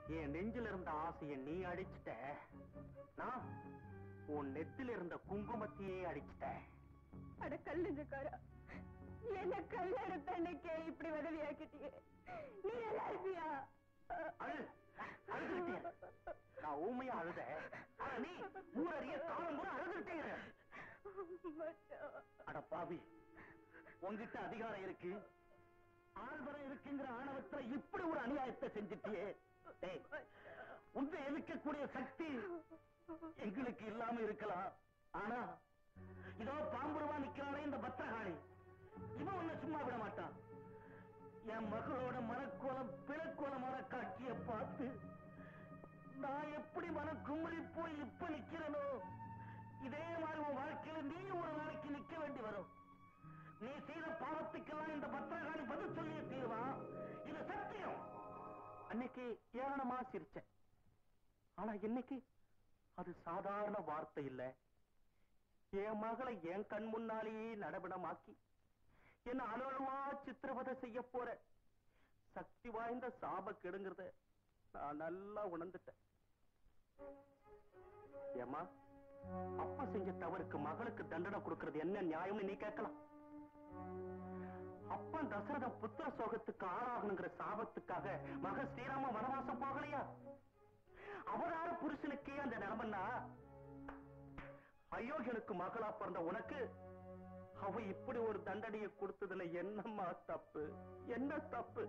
என் நெஞ்சில இருந்த ஆசையை நீ அடிச்சிட்ட நான் உன் நெத்தில இருந்த குங்குமத்தையே அடிச்சிட்ட அட கல்லுங்கக்காரா என்ன கல்ல எடுத்த அன்னைக்கே இப்படி உதவியாக்கிட்டீங்க நீ நல்லா இருப்பியா அழு அழுதுகிட்டே இரு. நான் ஊமையா அழுத ஆனா நீ ஊரறிய காலம் கூட அழுதுகிட்டே இரு. மச்சான். அட பாவி உன்கிட்ட அதிகாரம் இருக்கு ஆள்பரம் இருக்குங்கிற ஆணவத்துல இப்படி ஒரு அநியாயத்தை செஞ்சுட்டியே டேய், உன்னை எதிர்க்கக்கூடிய சக்தி எங்களுக்கு இல்லாம இருக்கலாம் ஆனா இதோ பாம்புருவா நிக்கிறானே இந்த பத்திரகாளி இவன் உன்னை சும்மா விட மாட்டான் என் மகளோட மனக்கோலம் பிளக்கோலமான காட்சியை பார்த்து நான் எப்படி மனம் குமரி போய் இப்ப நிக்கிறேனோ இதே மாதிரி உன் வாழ்க்கையில நீ ஒரு நாளைக்கு நிக்க வேண்டி வரும் நீ செய்த பாவத்துக்கெல்லாம் இந்த பத்திரகாளி பதில் சொல்லிய தீர்வா இது சத்தியம் அன்னைக்கு ஏளனமா சிரிச்சேன் ஆனா இன்னைக்கு அது சாதாரண வார்த்தை இல்ல என் மகளை என் கண் முன்னாலேயே நடபடமாக்கி என்ன அலுவலமா சித்திரவதை செய்ய போற சக்தி வாய்ந்த சாப கெடுங்கிறத நான் நல்லா உணர்ந்துட்டேன் ஏமா அப்பா செஞ்ச தவறுக்கு மகளுக்கு தண்டனை கொடுக்கிறது என்ன நியாயம்னு நீ கேட்கலாம் அப்பன் தசரத புத்திர சோகத்துக்கு ஆளாகணுங்கிற சாபத்துக்காக மக ஸ்ரீராம வனவாசம் போகலையா அவதார புருஷனுக்கே அந்த நிலைமைன்னா அயோக்கியனுக்கு மகளா பிறந்த உனக்கு அவ இப்படி ஒரு தண்டனையை கொடுத்ததுல என்னம்மா தப்பு என்ன தப்பு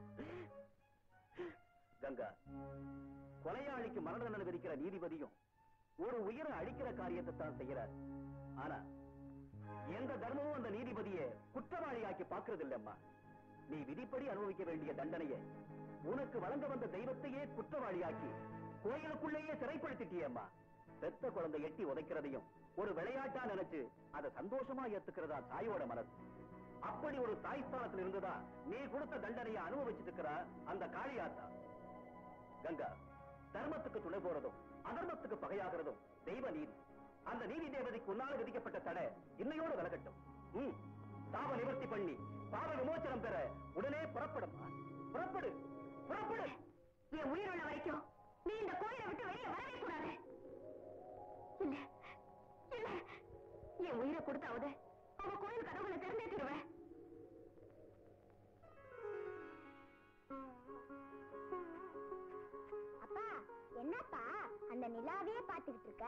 கங்கா கொலையாளிக்கு மரண தண்டனை விதிக்கிற நீதிபதியும் ஒரு உயிரை அழிக்கிற காரியத்தை தான் செய்யறார் ஆனா எந்த தர்மமும் அந்த நீதிபதியை குற்றவாளியாக்கி பாக்குறது இல்லம்மா நீ விதிப்படி அனுபவிக்க வேண்டிய தண்டனையை உனக்கு வழங்க வந்த தெய்வத்தையே குற்றவாளியாக்கி கோயிலுக்குள்ளேயே சிறைப்படுத்திட்டியம்மா பெத்த குழந்தை எட்டி உதைக்கிறதையும் ஒரு விளையாட்டா நினைச்சு அதை சந்தோஷமா ஏத்துக்கிறதா தாயோட மனசு அப்படி ஒரு தாய் ஸ்தானத்தில் இருந்துதான் நீ கொடுத்த தண்டனையை அனுபவிச்சுட்டு இருக்கிற அந்த காளியாத்தா கங்கா தர்மத்துக்கு துணை போறதும் அதர்மத்துக்கு பகையாகிறதும் தெய்வ நீதி அந்த நீதி தேவதைக்கு உன்னால விதிக்கப்பட்ட தடை இன்னையோடு விலகட்டும் ம், சாப நிவர்த்தி பண்ணி பாவ விமோச்சனம் பெற உடனே புறப்படுமா புறப்படு புறப்படு என் உயிர் உள்ள வரைக்கும் நீ இந்த கோயிலை விட்டு வெளியே வரவே கூடாது இல்ல இல்ல என் உயிரை கொடுத்தாவது அவ கோயில் கதவுகளை திறந்தே தருவேன் அப்பா என்னப்பா அந்த நிலாவே பாத்துக்கிட்டு இருக்க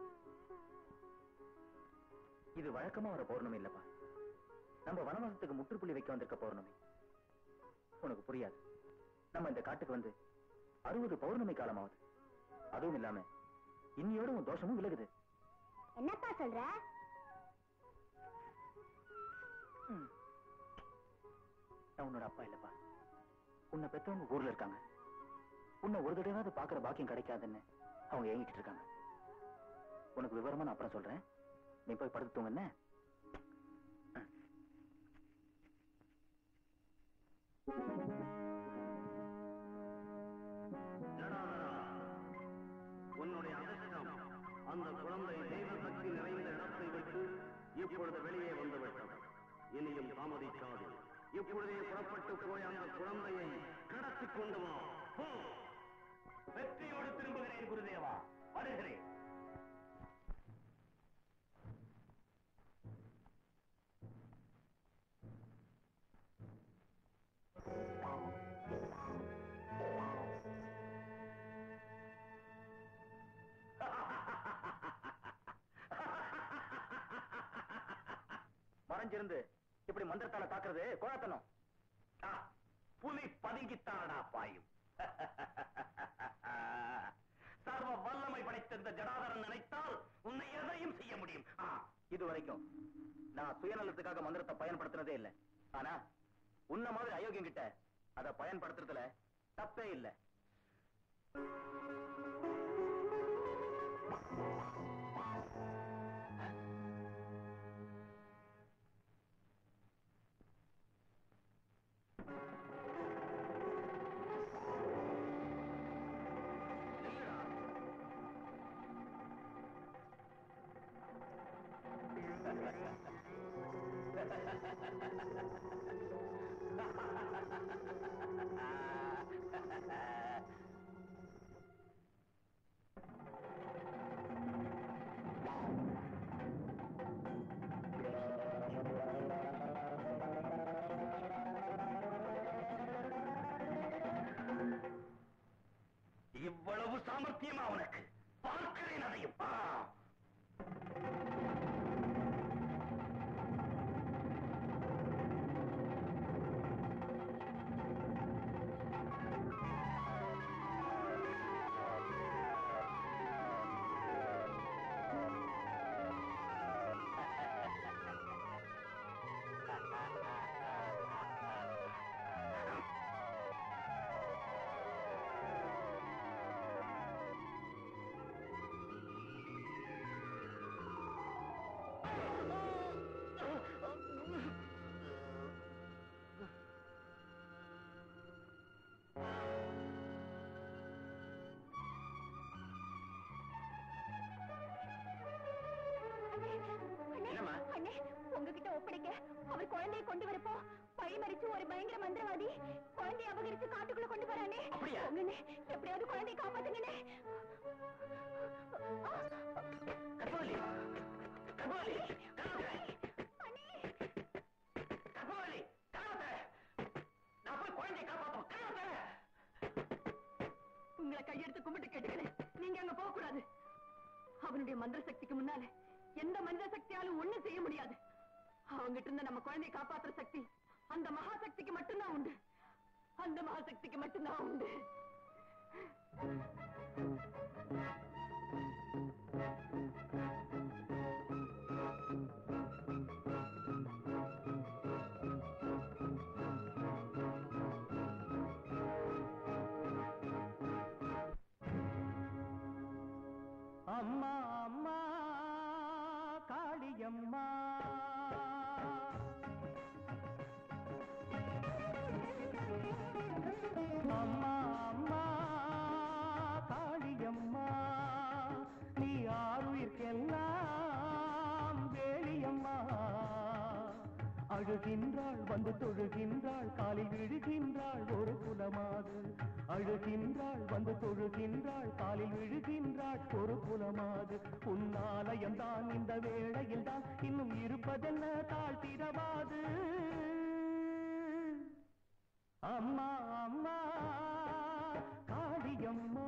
இது வழக்கமா வர பௌர்ணமி இல்லப்பா நம்ம வனவாசத்துக்கு முற்றுப்புள்ளி வைக்க வந்திருக்க பௌர்ணமி உனக்கு புரியாது நம்ம இந்த காட்டுக்கு வந்து அறுபது பௌர்ணமி காலமாவது அதுவும் இல்லாம இன்னியோட உன் தோஷமும் விலகுது என்னப்பா சொல்ற ம். நான் உன்னோட அப்பா இல்லப்பா உன்னை பெத்தவங்க ஊர்ல இருக்காங்க உன்னை ஒரு தடவையாவது பாக்குற பாக்கியம் கிடைக்காதுன்னு அவங்க ஏங்கிட்டு இருக்காங்க உனக்கு விவரமா நான் அப்புறம் சொல்றேன் நீ போய் படுத்து தூங்க என்ன ம். உன்னுடைய அதிர்ஷ்டம் அந்த குழந்தை தெய்வ சக்தி நிறைந்த இடத்தை விட்டு இப்பொழுது வெளியே வந்துவிட்டது இனியும் தாமதிக்காது இப்பொழுதே புறப்பட்டு போய் அந்த குழந்தையை கடத்திக் கொண்டு வா போ. வெற்றியோடு திரும்புகிறேன் குருதேவா வருகிறேன் மறைஞ்சிருந்து இப்படி மந்திரத்தால தாக்குறது கோழத்தனம் ஆ, புலி பதுங்கித்தானடா பாயும் சர்வ வல்லமை படைத்த இந்த ஜடாதரன் நினைத்தால் உன்னை எதையும் செய்ய முடியும் ஆ, இது வரைக்கும் நான் சுயநலத்துக்காக மந்திரத்தை பயன்படுத்துறதே இல்ல ஆனா உன்ன மாதிரி அயோக்கியம் கிட்ட அதை பயன்படுத்துறதுல தப்பே இல்ல சாமர்த்தியமா உனக்கு பார்க்கிறேன் அதையும் ஆ. என்னம்மா? அண்ணே உங்ககிட்ட ஒப்படைக்க அவர் குழந்தையை கொண்டு வரப்போ பழி மறிச்சு ஒரு பயங்கர மந்திரவாதி குழந்தையை அபகரிச்சு காட்டுக்குள்ள கொண்டு வரானே அப்படியா? உங்கண்ணே எப்படியாவது குழந்தையை காப்பாத்துங்கண்ணே கபாலி கபாலி கபாலி அண்ணே கபாலி கபாலி நான் போய் குழந்தையை காப்பாத்துறேன் கபாலி உங்களை கையெடுத்து கும்பிட்டு கேட்டுக்கிறேன் நீங்க அங்க போக கூடாது அவனுடைய மந்திர சக்திக்கு முன்னால எந்த மனித சக்தியாலும் ஒண்ணும் செய்ய முடியாது அவங்கிட்ட இருந்து நம்ம குழந்தையை காப்பாத்துற சக்தி அந்த மகாசக்திக்கு மட்டும்தான் உண்டு அந்த மகாசக்திக்கு மட்டும்தான் உண்டு அம்மா அம்மா காளியம்மா அம்மா அம்மா காளியம்மா நீ ஆறுயிர்க்கெல்லாம் வேலியம்மா அழுகின்றாள் வந்து தொழுகின்றாள் காலில் விழுகின்றாள் ஒரு குலமாது அழுகின்றாள் வந்து தொழுகின்றாள் காலில் விழுகின்றாள் ஒரு குலமாது உன்னாலயம் தான் இந்த வேளையில் தான் இன்னும் இருப்பதென்ன தாழ்த்திடவாது அம்மா அம்மா காளியம்மா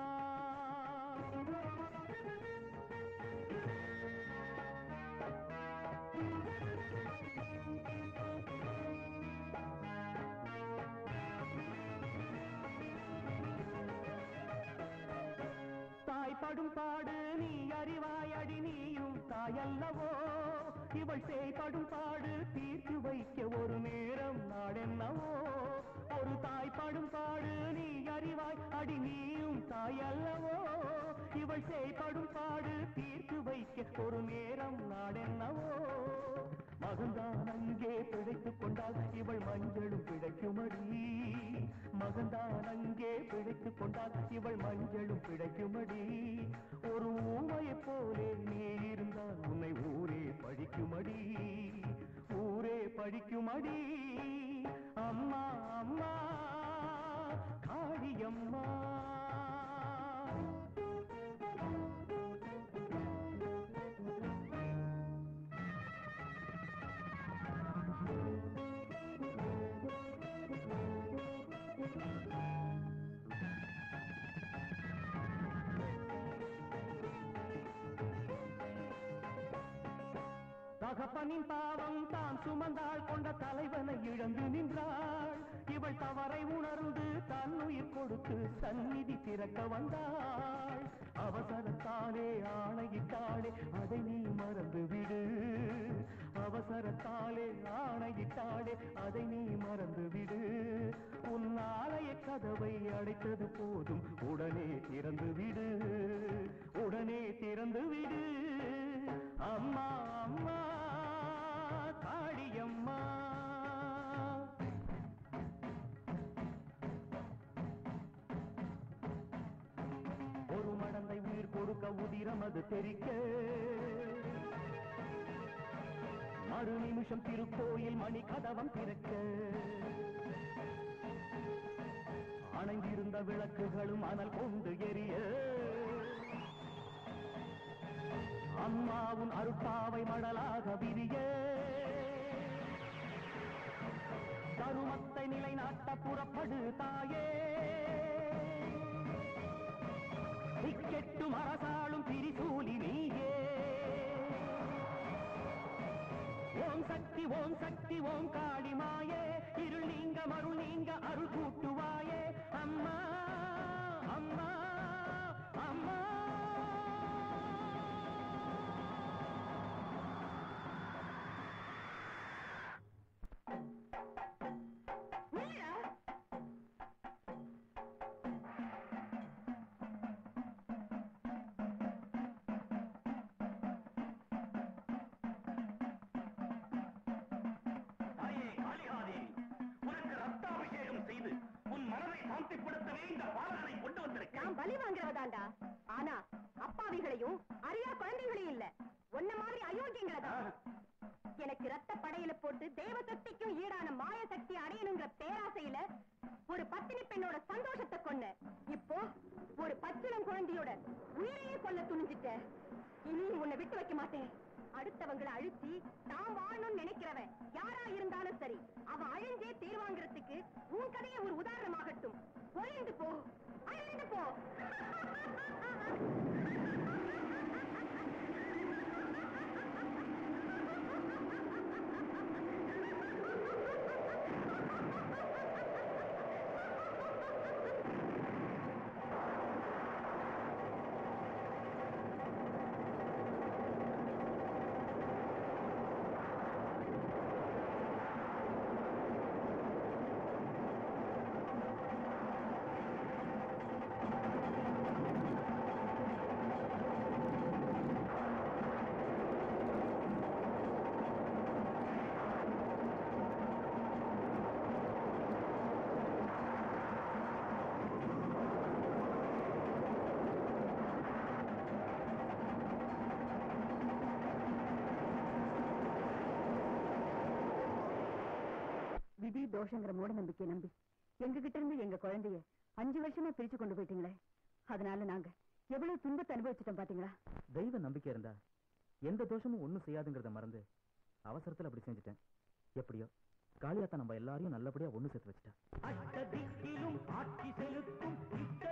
தாய்ப்படும் பாடு நீ அறிவாய் அடி நீயும் தாயல்லவோ இவள் சேய்ப்படும் பாடு தீர்த்து வைக்க ஒரு நேரம் நாடென்னவோ ஒரு தாய்ப்படும் பாடு நீ அறிவாய் அடி நீயும் தாயல்லவோ இவள் சேய்ப்படும் பாடு தீர்த்து வைக்க ஒரு நேரம் நாடென்னவோ மகன்தான் அங்கே பிழைத்துக் கொண்டால் இவள் மஞ்சளும் பிழைக்குமடி மகன்தான் அங்கே பிழைத்துக் கொண்டால் இவள் மஞ்சளும் பிழைக்குமடி ஒரு ஊமையைப் போலே நீ இருந்தால் உன்னை ஊரே பழிக்குமடி ஊரே பழிக்குமடி அம்மா அம்மா காளியம்மா தகப்பனின் பாவம் தான் சுமந்தாள் கொண்ட தலைவனை இழந்து நின்றாள் இவள் தவறை உணர்ந்து தன் உயிர் கொடுத்து சந்நிதி திறக்க வந்தாள் அவசரத்தாலே ஆணையிட்டாளே அதை நீ மறந்து விடு அவசரத்தாலே ஆணையிட்டாளே அதை நீ மறந்து விடு உன் ஆலய கதவை அடைத்தது போதும் உடனே திறந்து விடு உடனே திறந்து விடு அம்மா அம்மா காளியம்மா ஒரு மடந்தை உயிர் கொடுக்க உதிரம் அது தெரிக்க மறு நிமிஷம் திருக்கோயில் மணி கதவம் திறக்க அணைந்திருந்த விளக்குகளும் அனல் கொண்டு எரிய அம்மாவும் அருட்பாவை மடலாக விரிய தருமத்தை நிலைநாட்ட புறப்படு தாயே ஓம் சக்தி ஓம் காளி மாயே இருள் நீங்க மருள் நீங்க அருள் கூட்டுவாயே அம்மா அம்மா அம்மா நில்லுடா. தாயே காளிகாதேவி உனக்கு ரத்தாபிஷேகம் செய்து உன் மனதை சாந்திப்படுத்தவே இந்த பாலகனை கொண்டு வந்திருக்கேன் நான் பலி வாங்குறவதாண்டா ஆனா அப்பாவிகளையும் அறியா குழந்தைகளையும் இல்ல உன்ன மாதிரி அயோக்கியங்களதான் எனக்கு ரத்த படையில போட்டு தேவ சக்திக்கும் ஈடான மாய சக்தி அடையணுங்கிற பேராசையில ஒரு பத்தினி பெண்ணோட சந்தோஷத்தை கொன்ன இப்போ ஒரு பச்சிளம் குழந்தையோட உயிரையே கொல்ல துணிஞ்சிட்ட இனி உன்னை விட்டு வைக்க மாட்டேன் அடுத்தவங்களை அழிச்சு தான் வாழணும்னு நினைக்கிறவன் யாரா இருந்தாலும் சரி அவன் அழிஞ்சே தீர்வாங்கிறதுக்கு உன் கதையை ஒரு உதாரணமாகட்டும் ஒழிந்து போ அழிந்து போ விதி தோஷங்கிற மூட நம்பிக்கை நம்பி எங்க கிட்ட இருந்து எங்க குழந்தைய அஞ்சு வருஷமா பிரிச்சு கொண்டு போயிட்டீங்களே அதனால நாங்க எவ்வளவு துன்பத்தை அனுபவிச்சிட்டோம் பாத்தீங்களா தெய்வ நம்பிக்கை இருந்தா எந்த தோஷமும் ஒண்ணும் செய்யாதுங்கிறத மறந்து அவசரத்துல அப்படி செஞ்சுட்டேன் எப்படியோ காளியாத்தா நம்ம எல்லாரையும் நல்லபடியா ஒண்ணு சேர்த்து வச்சுட்டா அஷ்ட திக்கிலும் ஆட்சி செலுத்தும் இஷ்ட